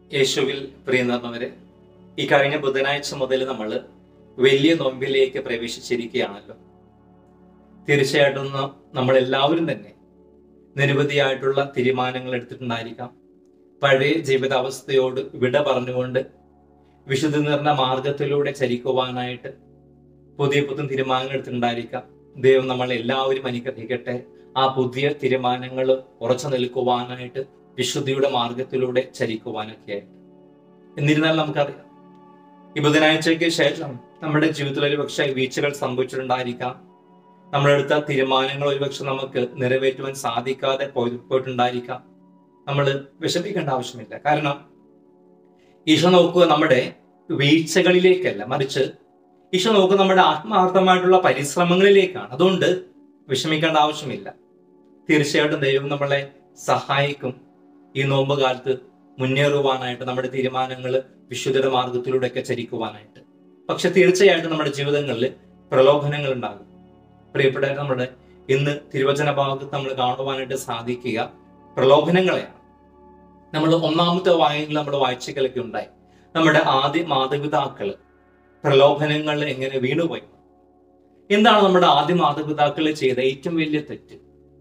യേശുവിൽ പ്രിയ നിറഞ്ഞവരെ ഈ കഴിഞ്ഞ ബുധനാഴ്ച മുതൽ നമ്മൾ വലിയ നോമ്പിലേക്ക് പ്രവേശിച്ചിരിക്കുകയാണല്ലോ തീർച്ചയായിട്ടും ന- നമ്മളെല്ലാവരും തന്നെ നിരവധിയായിട്ടുള്ള തീരുമാനങ്ങൾ എടുത്തിട്ടുണ്ടായിരിക്കാം പഴയ ജീവിതാവസ്ഥയോട് വിട പറഞ്ഞുകൊണ്ട് വിശുദ്ധ നിറഞ്ഞ മാർഗത്തിലൂടെ ചരിക്കുവാനായിട്ട് പുതിയ പുതിയ തീരുമാനങ്ങൾ എടുത്തിട്ടുണ്ടായിരിക്കാം ദൈവം നമ്മളെ എല്ലാവരും അനുഗ്രഹിക്കട്ടെ ആ പുതിയ തീരുമാനങ്ങൾ ഉറച്ചു നിൽക്കുവാനായിട്ട് വിശുദ്ധിയുടെ മാർഗത്തിലൂടെ ചരിക്കുവാനൊക്കെ ആയിട്ട് എന്നിരുന്നാൽ നമുക്കറിയാം ഈ ബുധനാഴ്ചയ്ക്ക് ശേഷം നമ്മുടെ ജീവിതത്തിൽ ഒരു പക്ഷേ വീഴ്ചകൾ സംഭവിച്ചിട്ടുണ്ടായിരിക്കാം നമ്മളെടുത്ത തീരുമാനങ്ങൾ ഒരുപക്ഷെ നമുക്ക് നിറവേറ്റുവാൻ സാധിക്കാതെ പോയി പോയിട്ടുണ്ടായിരിക്കാം നമ്മൾ വിഷമിക്കേണ്ട ആവശ്യമില്ല കാരണം ഈശോ നോക്കുക നമ്മുടെ വീഴ്ചകളിലേക്കല്ല മറിച്ച് ഈശോ നോക്കുക നമ്മുടെ ആത്മാർത്ഥമായിട്ടുള്ള പരിശ്രമങ്ങളിലേക്കാണ് അതുകൊണ്ട് വിഷമിക്കേണ്ട ആവശ്യമില്ല തീർച്ചയായിട്ടും ദൈവം നമ്മളെ സഹായിക്കും ഈ നോമ്പ് കാലത്ത് മുന്നേറുവാനായിട്ട് നമ്മുടെ തീരുമാനങ്ങൾ വിശുദ്ധയുടെ മാർഗത്തിലൂടെയൊക്കെ ചരിക്കുവാനായിട്ട് പക്ഷെ തീർച്ചയായിട്ടും നമ്മുടെ ജീവിതങ്ങളിൽ പ്രലോഭനങ്ങൾ ഉണ്ടാകും പ്രിയപ്പെട്ട നമ്മുടെ ഇന്ന് തിരുവചന ഭാഗത്ത് നമ്മൾ കാണുവാനായിട്ട് സാധിക്കുക പ്രലോഭനങ്ങളെയാണ് നമ്മൾ ഒന്നാമത്തെ വായനയിൽ നമ്മൾ വായിച്ചകളൊക്കെ ഉണ്ടായി നമ്മുടെ ആദ്യ മാതാപിതാക്കള് പ്രലോഭനങ്ങൾ എങ്ങനെ വീണുപോയി എന്താണ് നമ്മുടെ ആദ്യ മാതാപിതാക്കൾ ചെയ്ത ഏറ്റവും വലിയ തെറ്റ്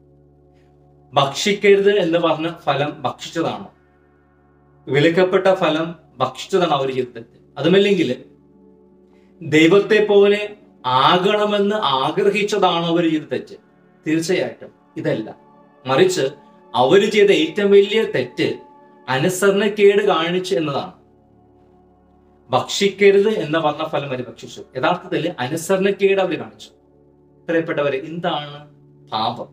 ഭക്ഷിക്കരുത് എന്ന് പറഞ്ഞ ഫലം ഭക്ഷിച്ചതാണോ വിലക്കപ്പെട്ട ഫലം ഭക്ഷിച്ചതാണ് അവർ ചെയ്ത തെറ്റ് അതുമല്ലെങ്കിൽ ദൈവത്തെ പോലെ ആകണമെന്ന് ആഗ്രഹിച്ചതാണോ അവർ ചെയ്ത തെറ്റ് തീർച്ചയായിട്ടും ഇതല്ല മറിച്ച് അവർ ചെയ്ത ഏറ്റവും വലിയ തെറ്റ് അനുസരണക്കേട് കാണിച്ചു എന്നതാണ് ഭക്ഷിക്കരുത് എന്ന് പറഞ്ഞ ഫലം അവർ ഭക്ഷിച്ചു യഥാർത്ഥത്തിൽ അനുസരണക്കേട് അവർ കാണിച്ചു പ്രിയപ്പെട്ടവരെ എന്താണ് പാപം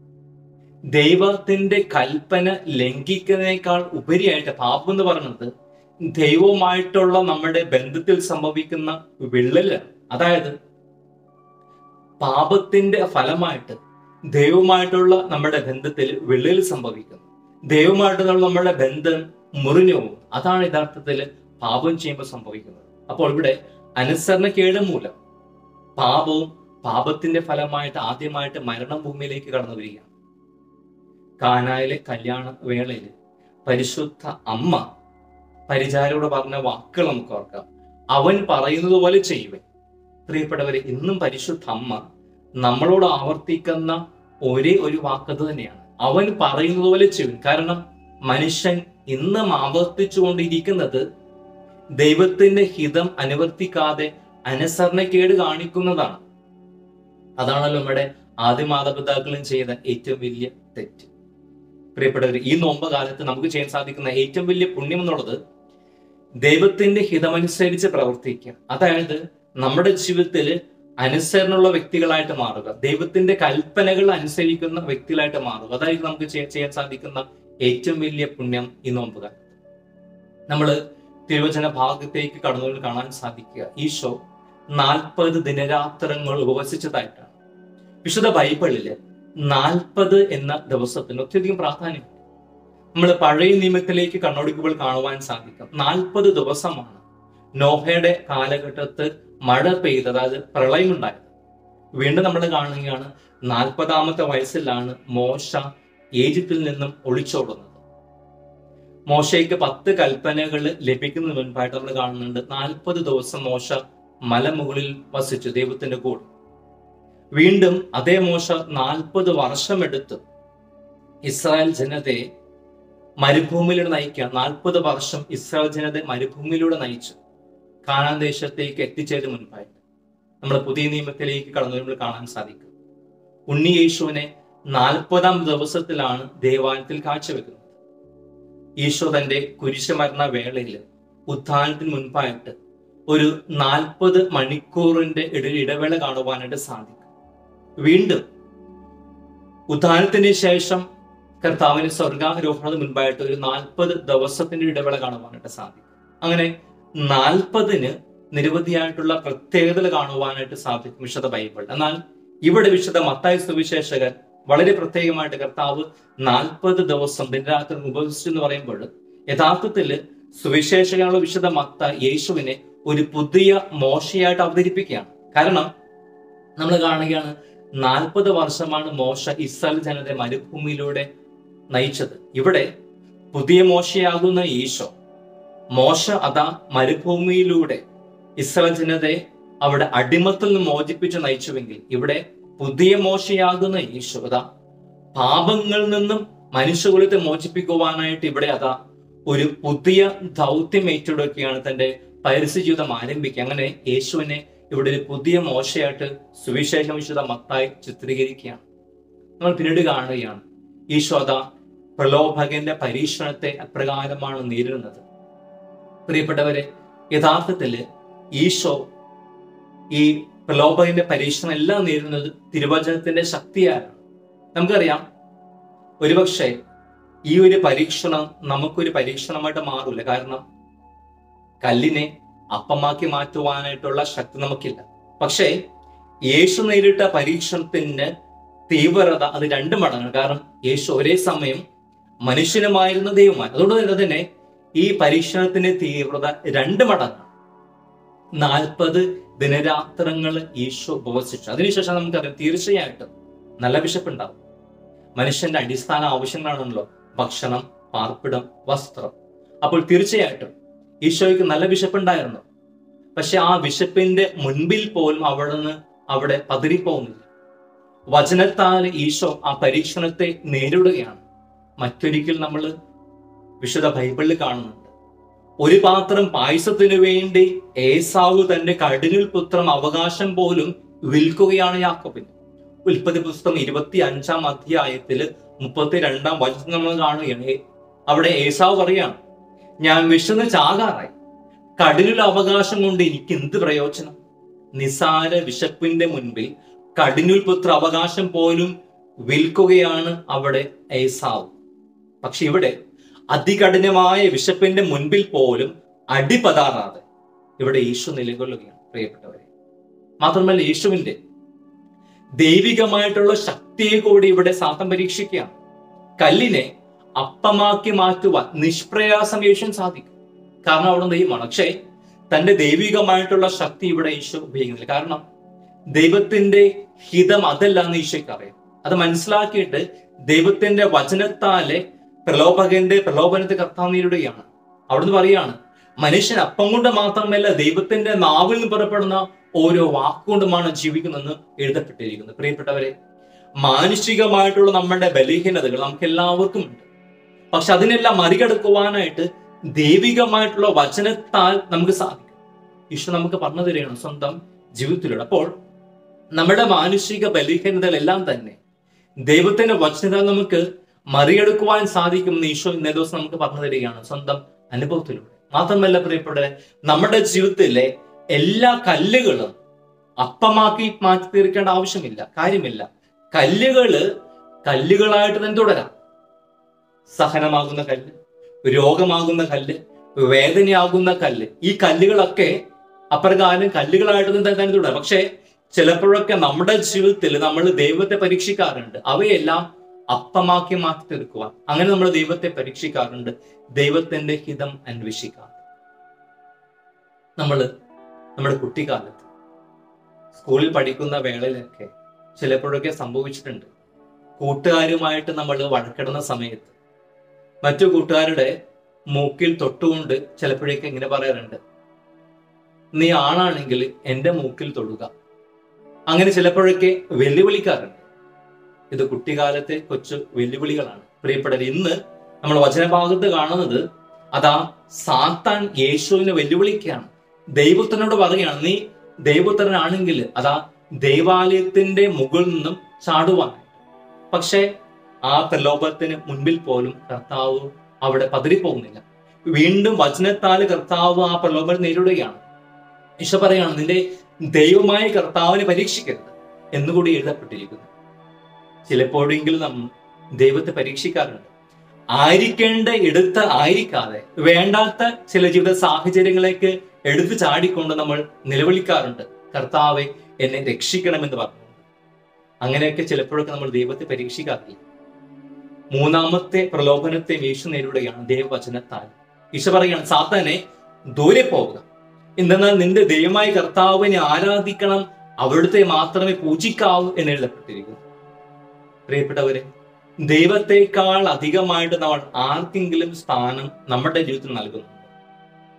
ദൈവത്തിന്റെ കൽപ്പന ലംഘിക്കുന്നതിനേക്കാൾ ഉപരിയായിട്ട് പാപം എന്ന് പറയുന്നത് ദൈവവുമായിട്ടുള്ള നമ്മുടെ ബന്ധത്തിൽ സംഭവിക്കുന്ന വിള്ളലാണ് അതായത് പാപത്തിന്റെ ഫലമായിട്ട് ദൈവവുമായിട്ടുള്ള നമ്മുടെ ബന്ധത്തിൽ വിള്ളൽ സംഭവിക്കുന്നു ദൈവവുമായിട്ടുള്ള നമ്മുടെ ബന്ധം മുറിഞ്ഞു പോകും അതാണ് യഥാർത്ഥത്തിൽ പാപം ചെയ്യുമ്പോൾ സംഭവിക്കുന്നത് അപ്പോൾ ഇവിടെ അനുസരണക്കേട് മൂലം പാപവും പാപത്തിന്റെ ഫലമായിട്ട് ആദ്യമായിട്ട് മരണ ഭൂമിയിലേക്ക് കടന്നു വരികയാണ് കാനായിലെ കല്യാണ വേളയിൽ പരിശുദ്ധ അമ്മ പരിചാരോട് പറഞ്ഞ വാക്കുകൾ നമുക്ക് ഓർക്കാം അവൻ പറയുന്നത് പോലെ ചെയ്യുവൻ പ്രിയപ്പെട്ടവരെ ഇന്നും പരിശുദ്ധ അമ്മ നമ്മളോട് ആവർത്തിക്കുന്ന ഒരേ ഒരു വാക്കത് തന്നെയാണ് അവൻ പറയുന്നത് പോലെ ചെയ്യുവൻ കാരണം മനുഷ്യൻ ഇന്നും ആവർത്തിച്ചുകൊണ്ടിരിക്കുന്നത് ദൈവത്തിന്റെ ഹിതം അനുവർത്തിക്കാതെ അനുസരണക്കേട് കാണിക്കുന്നതാണ് അതാണല്ലോ നമ്മുടെ ആദ്യ മാതാപിതാക്കളും ചെയ്ത ഏറ്റവും വലിയ തെറ്റ് പ്രിയപ്പെട്ടവർ ഈ നോമ്പ് കാലത്ത് നമുക്ക് ചെയ്യാൻ സാധിക്കുന്ന ഏറ്റവും വലിയ പുണ്യം എന്നുള്ളത് ദൈവത്തിന്റെ ഹിതമനുസരിച്ച് പ്രവർത്തിക്കുക അതായത് നമ്മുടെ ജീവിതത്തിൽ അനുസരണമുള്ള വ്യക്തികളായിട്ട് മാറുക ദൈവത്തിന്റെ കൽപ്പനകൾ അനുസരിക്കുന്ന വ്യക്തികളായിട്ട് മാറുക അതായത് നമുക്ക് ചെയ്യാൻ ചെയ്യാൻ സാധിക്കുന്ന ഏറ്റവും വലിയ പുണ്യം ഈ നോമ്പ് കാലത്ത് നമ്മൾ തിരുവചന ഭാഗത്തേക്ക് കടന്നുകൊണ്ട് കാണാൻ സാധിക്കുക ഈശോ നാൽപ്പത് ദിനരാത്രങ്ങൾ ഉപവസിച്ചതായിട്ടാണ് വിശുദ്ധ ബൈബിളില് നാൽപ്പത് എന്ന ദിവസത്തിന് ഒത്തിരിയധികം പ്രാധാന്യം നമ്മൾ പഴയ നിയമത്തിലേക്ക് കണ്ണോടിക്കുമ്പോൾ കാണുവാൻ സാധിക്കും നാൽപ്പത് ദിവസമാണ് നോഹയുടെ കാലഘട്ടത്ത് മഴ പെയ്ത് അതായത് പ്രളയമുണ്ടായത് വീണ്ടും നമ്മൾ കാണുകയാണ് നാൽപ്പതാമത്തെ വയസ്സിലാണ് മോശ ഈജിപ്തിൽ നിന്നും ഒളിച്ചോടുന്നത് മോശയ്ക്ക് പത്ത് കൽപ്പനകൾ ലഭിക്കുന്നതിന് മുൻപായിട്ട് നമ്മൾ കാണുന്നുണ്ട് നാൽപ്പത് ദിവസം മോശ മലമുകളിൽ വസിച്ചു ദൈവത്തിന്റെ കൂടെ വീണ്ടും അതേ മോശ നാൽപ്പത് വർഷമെടുത്ത് ഇസ്രായേൽ ജനതയെ മരുഭൂമിയിലൂടെ നയിക്കുക നാൽപ്പത് വർഷം ഇസ്രായേൽ ജനതയെ മരുഭൂമിയിലൂടെ നയിച്ചു കാനാൻ ദേശത്തേക്ക് എത്തിച്ചതിന് മുൻപായിട്ട് നമ്മൾ പുതിയ നിയമത്തിലേക്ക് കടന്നു വരുമ്പോൾ കാണാൻ സാധിക്കും ഉണ്ണി യേശുവിനെ നാൽപ്പതാം ദിവസത്തിലാണ് ദേവാലയത്തിൽ കാഴ്ചവെക്കുന്നത് ഈശോ തന്റെ കുരിശുമരണ വേളയിൽ ഉത്ഥാനത്തിന് മുൻപായിട്ട് ഒരു നാൽപ്പത് മണിക്കൂറിന്റെ ഇട- ഇടവേള കാണുവാനായിട്ട് സാധിക്കും വീണ്ടും ഉദ്ധാനത്തിന് ശേഷം കർത്താവിന് സ്വർഗാരോഹണത്തിന് മുൻപായിട്ട് ഒരു നാൽപ്പത് ദിവസത്തിന്റെ ഇടവേള കാണുവാനായിട്ട് സാധിക്കും അങ്ങനെ നാൽപ്പതിന് നിരവധിയായിട്ടുള്ള പ്രത്യേകതകൾ കാണുവാനായിട്ട് സാധിക്കും വിശുദ്ധ ബൈബിൾ എന്നാൽ ഇവിടെ വിശുദ്ധ മത്തായ സുവിശേഷകൻ വളരെ പ്രത്യേകമായിട്ട് കർത്താവ് നാൽപ്പത് ദിവസം ദിനരാത്രി ഉപവസിച്ചു എന്ന് പറയുമ്പോൾ യഥാർത്ഥത്തിൽ സുവിശേഷകനുള്ള വിശുദ്ധ മത്ത യേശുവിനെ ഒരു പുതിയ മോശയായിട്ട് അവതരിപ്പിക്കുകയാണ് കാരണം നമ്മൾ കാണുകയാണ് നാൽപ്പത് വർഷമാണ് മോശ ഇസ്രായേൽ ജനതയെ മരുഭൂമിയിലൂടെ നയിച്ചത് ഇവിടെ പുതിയ മോശയാകുന്ന ഈശോ മോശ അതാ മരുഭൂമിയിലൂടെ ഇസ്രായേൽ ജനതയെ അവിടെ അടിമത്തിൽ നിന്ന് മോചിപ്പിച്ച് നയിച്ചുവെങ്കിൽ ഇവിടെ പുതിയ മോശയാകുന്ന യേശു അതാ പാപങ്ങളിൽ നിന്നും മനുഷ്യകുലത്തെ മോചിപ്പിക്കുവാനായിട്ട് ഇവിടെ അതാ ഒരു പുതിയ ദൗത്യം ഏറ്റെടുക്കുകയാണ് തന്റെ പരസ്യ ജീവിതം ആരംഭിക്കുക അങ്ങനെ യേശുവിനെ ഇവിടെ ഒരു പുതിയ മോശയായിട്ട് സുവിശേഷം വിശുദ്ധ മത്തായി ചിത്രീകരിക്കുകയാണ് നമ്മൾ പിന്നീട് കാണുകയാണ് ഈശോ അതാ പ്രലോഭകന്റെ പരീക്ഷണത്തെ അപ്രകാരമാണ് നേരിടുന്നത് പ്രിയപ്പെട്ടവരെ യഥാർത്ഥത്തില് ഈശോ ഈ പ്രലോഭകന്റെ പരീക്ഷണം എല്ലാം നേരിടുന്നത് തിരുവചനത്തിന്റെ ശക്തിയാണ് നമുക്കറിയാം ഒരുപക്ഷെ ഈ ഒരു പരീക്ഷണം നമുക്കൊരു പരീക്ഷണമായിട്ട് മാറൂല കാരണം കല്ലിനെ അപ്പമാക്കി മാറ്റുവാനായിട്ടുള്ള ശക്തി നമുക്കില്ല പക്ഷേ യേശു നേരിട്ട പരീക്ഷണത്തിന് തീവ്രത അത് രണ്ട് മടങ്ങാണ് കാരണം യേശു ഒരേ സമയം മനുഷ്യനുമായിരുന്ന ദൈവമാണ് അതുകൊണ്ട് തന്നെ തന്നെ ഈ പരീക്ഷണത്തിന്റെ തീവ്രത രണ്ട് മടങ്ങാണ് നാൽപ്പത് ദിനരാത്രങ്ങൾ ഈശോ ഉപവസിച്ചു അതിനുശേഷം നമുക്കറിയാം തീർച്ചയായിട്ടും നല്ല വിശപ്പുണ്ടാവും മനുഷ്യന്റെ അടിസ്ഥാന ആവശ്യങ്ങളാണല്ലോ ഭക്ഷണം പാർപ്പിടം വസ്ത്രം അപ്പോൾ തീർച്ചയായിട്ടും ഈശോയ്ക്ക് നല്ല വിശപ്പുണ്ടായിരുന്നു പക്ഷെ ആ വിശപ്പിന്റെ മുൻപിൽ പോലും അവിടെ നിന്ന് അവിടെ പതിരിപ്പോകുന്നില്ല വചനത്താൽ ഈശോ ആ പരീക്ഷണത്തെ നേരിടുകയാണ് മറ്റൊരിക്കൽ നമ്മൾ വിശുദ്ധ ബൈബിളിൽ കാണുന്നുണ്ട് ഒരു പാത്രം പായസത്തിനു വേണ്ടി ഏസാവു തന്റെ കടിനിൽ പുത്രം അവകാശം പോലും വിൽക്കുകയാണ് യാക്കോബിന് ഉൽപ്പത്തി പുസ്തകം ഇരുപത്തി അഞ്ചാം അധ്യായത്തില് മുപ്പത്തി രണ്ടാം വചനം നമ്മൾ കാണുകയാണ് അവിടെ ഏസാവ് പറയാണ് ഞാൻ വിശന്ന് ചാകാറായി കടിനിൽ അവകാശം കൊണ്ട് എനിക്ക് എന്ത് പ്രയോജനം നിസാര വിശപ്പിന്റെ മുൻപിൽ കടിനുൽ പുത്ര അവകാശം പോലും വിൽക്കുകയാണ് അവിടെ ഏസാവ് പക്ഷെ ഇവിടെ അതികഠിനമായ വിശപ്പിന്റെ മുൻപിൽ പോലും അടിപതാറാതെ ഇവിടെ യേശു നിലകൊള്ളുകയാണ് പ്രിയപ്പെട്ടവരെ മാത്രമല്ല യേശുവിന്റെ ദൈവികമായിട്ടുള്ള ശക്തിയെ കൂടി ഇവിടെ സാത്തം പരീക്ഷിക്കുകയാണ് കല്ലിനെ അപ്പമാക്കി മാറ്റുവാൻ നിഷ്പ്രയാസം യേശുവിന് സാധിക്കും കാരണം അവിടെ ദൈവമാണ് പക്ഷേ തന്റെ ദൈവികമായിട്ടുള്ള ശക്തി ഇവിടെ ഈശോ ഉപയോഗിക്കുന്നില്ല കാരണം ദൈവത്തിന്റെ ഹിതം അതല്ല എന്ന് ഈശോയ്ക്ക് അറിയാം അത് മനസ്സിലാക്കിയിട്ട് ദൈവത്തിന്റെ വചനത്താലെ പ്രലോഭകന്റെ പ്രലോഭനത്തെ കർത്താവ് നേരിടുകയാണ് അവിടുന്ന് പറയാണ് മനുഷ്യൻ അപ്പം കൊണ്ട് മാത്രമല്ല ദൈവത്തിന്റെ നാവിൽ നിന്ന് പുറപ്പെടുന്ന ഓരോ വാക്കുകൊണ്ടുമാണ് ജീവിക്കുന്നതെന്ന് എഴുതപ്പെട്ടിരിക്കുന്നത് പ്രിയപ്പെട്ടവരെ മാനുഷികമായിട്ടുള്ള നമ്മുടെ ബലഹീനതകൾ നമുക്ക് എല്ലാവർക്കും ഉണ്ട് പക്ഷെ അതിനെല്ലാം മറികടക്കുവാനായിട്ട് ദൈവികമായിട്ടുള്ള വചനത്താൽ നമുക്ക് സാധിക്കും ഈശോ നമുക്ക് പറഞ്ഞു തരികയാണ് സ്വന്തം ജീവിതത്തിലൂടെ അപ്പോൾ നമ്മുടെ മാനുഷിക ബലഹീനതകളെല്ലാം തന്നെ ദൈവത്തിന്റെ വചനത്താൽ നമുക്ക് മറികടക്കുവാൻ സാധിക്കുമെന്ന് ഈശോ ഇന്നേ ദിവസം നമുക്ക് പറഞ്ഞു തരികയാണ് സ്വന്തം അനുഭവത്തിലൂടെ മാത്രമല്ല പ്രിയപ്പെട്ട നമ്മുടെ ജീവിതത്തിലെ എല്ലാ കല്ലുകളും അപ്പമാക്കി മാറ്റി തീർക്കേണ്ട ആവശ്യമില്ല കാര്യമില്ല കല്ലുകള് കല്ലുകളായിട്ട് തന്നെ തുടരാം സഹനമാകുന്ന കല്ല് രോഗമാകുന്ന കല്ല് വേദനയാകുന്ന കല്ല് ഈ കല്ലുകളൊക്കെ അപ്രകാരം കല്ലുകളായിട്ട് തന്നെ തന്നെ തുടരാം പക്ഷേ ചിലപ്പോഴൊക്കെ നമ്മുടെ ജീവിതത്തിൽ നമ്മൾ ദൈവത്തെ പരീക്ഷിക്കാറുണ്ട് അവയെല്ലാം അപ്പമാക്കി മാറ്റി തീർക്കുവാൻ അങ്ങനെ നമ്മൾ ദൈവത്തെ പരീക്ഷിക്കാറുണ്ട് ദൈവത്തിന്റെ ഹിതം അന്വേഷിക്കാൻ നമ്മൾ നമ്മുടെ കുട്ടിക്കാലത്ത് സ്കൂളിൽ പഠിക്കുന്ന വേളയിലൊക്കെ ചിലപ്പോഴൊക്കെ സംഭവിച്ചിട്ടുണ്ട് കൂട്ടുകാരുമായിട്ട് നമ്മൾ വഴക്കിടുന്ന സമയത്ത് മറ്റു കൂട്ടുകാരുടെ മൂക്കിൽ തൊട്ടുകൊണ്ട് ചിലപ്പോഴൊക്കെ ഇങ്ങനെ പറയാറുണ്ട് നീ ആണാണെങ്കിൽ എന്റെ മൂക്കിൽ തൊടുക അങ്ങനെ ചിലപ്പോഴൊക്കെ വെല്ലുവിളിക്കാറുണ്ട് ഇത് കുട്ടിക്കാലത്തെ കൊച്ചു വെല്ലുവിളികളാണ് പ്രിയപ്പെട്ടവർ ഇന്ന് നമ്മൾ വചനഭാഗത്ത് കാണുന്നത് അതാ സാത്താൻ യേശുവിനെ വെല്ലുവിളിക്കുകയാണ് ദൈവത്തിനോട് പറയുകയാണ് നീ ദൈവത്തരനാണെങ്കിൽ അതാ ദൈവാലയത്തിന്റെ മുകളിൽ നിന്നും ചാടുവാൻ പക്ഷേ ആ പ്രലോഭത്തിന് മുൻപിൽ പോലും കർത്താവ് അവിടെ പതിരിപ്പോകുന്നില്ല വീണ്ടും വചനത്താൽ കർത്താവ് ആ പ്രലോഭനം നേരിടുകയാണ് ഈശോ പറയാണ് നിന്റെ ദൈവമായ കർത്താവിനെ പരീക്ഷിക്കരുത് എന്നുകൂടി എഴുതപ്പെട്ടിരിക്കുന്നു ചിലപ്പോഴെങ്കിലും നാം ദൈവത്തെ പരീക്ഷിക്കാറുണ്ട് ആയിരിക്കേണ്ട എടുത്ത് ആയിരിക്കാതെ വേണ്ടാത്ത ചില ജീവിത സാഹചര്യങ്ങളേക്ക് എടുത്തു ചാടിക്കൊണ്ട് നമ്മൾ നിലവിളിക്കാറുണ്ട് കർത്താവെ എന്നെ രക്ഷിക്കണമെന്ന് പറഞ്ഞു അങ്ങനെയൊക്കെ ചിലപ്പോഴൊക്കെ നമ്മൾ ദൈവത്തെ പരീക്ഷിക്കാറില്ല മൂന്നാമത്തെ പ്രലോഭനത്തെ യേശു നേരിടുകയാണ് ദൈവവചനത്താൽ ഈശോ പറയുകയാണ് സാത്താനെ ദൂരെ പോവുക എന്തെന്നാൽ നിന്റെ ദൈവമായ കർത്താവിനെ ആരാധിക്കണം അവിടുത്തെ മാത്രമേ പൂജിക്കാവൂ എന്ന് എഴുതപ്പെട്ടിരിക്കുന്നു പ്രിയപ്പെട്ടവരെ ദൈവത്തെക്കാൾ അധികമായിട്ട് നമ്മൾ ആർക്കെങ്കിലും സ്ഥാനം നമ്മുടെ ജീവിതത്തിൽ നൽകുന്നുണ്ട്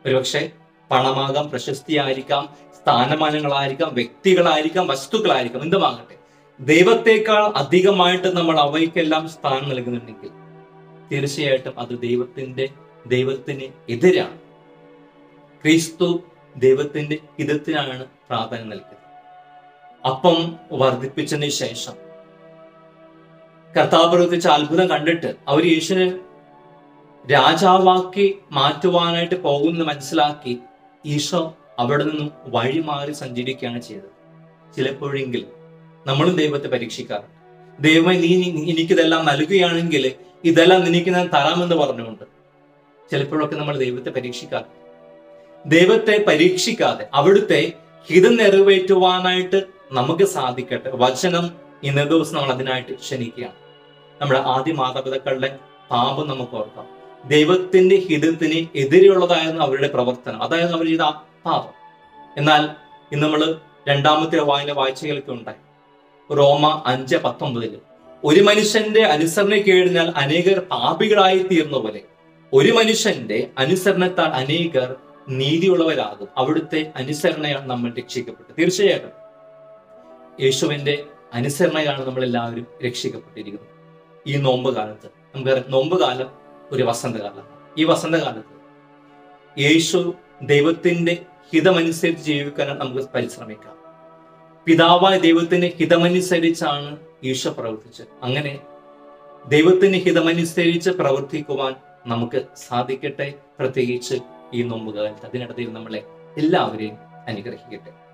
ഒരുപക്ഷെ പണമാകാം പ്രശസ്തിയായിരിക്കാം സ്ഥാനമാനങ്ങളായിരിക്കാം വ്യക്തികളായിരിക്കാം വസ്തുക്കളായിരിക്കാം എന്തുമാകട്ടെ ദൈവത്തെക്കാൾ അധികമായിട്ട് നമ്മൾ അവയ്ക്കെല്ലാം സ്ഥാനം നൽകുന്നുണ്ടെങ്കിൽ തീർച്ചയായിട്ടും അത് ദൈവത്തിന്റെ ദൈവത്തിന് എതിരാണ് ക്രിസ്തു ദൈവത്തിന്റെ ഹിതത്തിനാണ് പ്രാധാന്യം നൽകിയത് അപ്പം വർദ്ധിപ്പിച്ചതിന് ശേഷം കർത്താവ് പ്രവർത്തിച്ച അത്ഭുതം കണ്ടിട്ട് അവർ യേശുവിനെ രാജാവാക്കി മാറ്റുവാനായിട്ട് പോകുമെന്ന് മനസ്സിലാക്കി ഈശോ അവിടെ നിന്നും വഴി മാറി സഞ്ചരിക്കുകയാണ് ചെയ്തത് ചിലപ്പോഴെങ്കിലും നമ്മളും ദൈവത്തെ പരീക്ഷിക്കാറുണ്ട് ദൈവമേ നീ നീ എനിക്കിതെല്ലാം നൽകുകയാണെങ്കിൽ ഇതെല്ലാം നിനക്ക് ഞാൻ തരാമെന്ന് പറഞ്ഞുകൊണ്ട് ചിലപ്പോഴൊക്കെ നമ്മൾ ദൈവത്തെ പരീക്ഷിക്കാറുണ്ട് ദൈവത്തെ പരീക്ഷിക്കാതെ അവിടുത്തെ ഹിതം നിറവേറ്റുവാനായിട്ട് നമുക്ക് സാധിക്കട്ടെ വചനം ഇന്നേ ദിവസം നമ്മൾ അതിനായിട്ട് ക്ഷണിക്കുകയാണ് നമ്മുടെ ആദ്യ മാതാപിതാക്കളുടെ പാപം നമുക്ക് ഓർക്കാം ദൈവത്തിന്റെ ഹിതത്തിന് എതിരെയുള്ളതായിരുന്നു അവരുടെ പ്രവർത്തനം അതായത് അവർ ചെയ്ത ആ പാപം എന്നാൽ ഇന്ന് നമ്മൾ രണ്ടാമത്തെ വായന വായിച്ച കേൾക്കുണ്ടായി റോമ അഞ്ച് പത്തൊമ്പതില് ഒരു മനുഷ്യന്റെ അനുസരണ കഴിഞ്ഞാൽ അനേകർ പാപികളായി തീർന്ന പോലെ ഒരു മനുഷ്യന്റെ അനുസരണത്താൽ അനേകർ നീതിയുള്ളവരാകും അവിടുത്തെ അനുസരണയാണ് നമ്മൾ രക്ഷിക്കപ്പെട്ടത് തീർച്ചയായിട്ടും യേശുവിന്റെ അനുസരണയാണ് നമ്മൾ എല്ലാവരും രക്ഷിക്കപ്പെട്ടിരിക്കുന്നത് ഈ നോമ്പ് കാലത്ത് നമുക്കറിയാം നോമ്പ് കാലം ഒരു വസന്തകാലം ഈ വസന്തകാലത്ത് യേശു ദൈവത്തിന്റെ ഹിതമനുസരിച്ച് ജീവിക്കാൻ നമുക്ക് പരിശ്രമിക്കാം പിതാവായ ദൈവത്തിന്റെ ഹിതമനുസരിച്ചാണ് ഈശോ പ്രവർത്തിച്ചത് അങ്ങനെ ദൈവത്തിന്റെ ഹിതമനുസരിച്ച് പ്രവർത്തിക്കുവാൻ നമുക്ക് സാധിക്കട്ടെ പ്രത്യേകിച്ച് ഈ നോമ്പുകാലത്ത് അതിനിടയിൽ നമ്മളെ എല്ലാവരെയും അനുഗ്രഹിക്കട്ടെ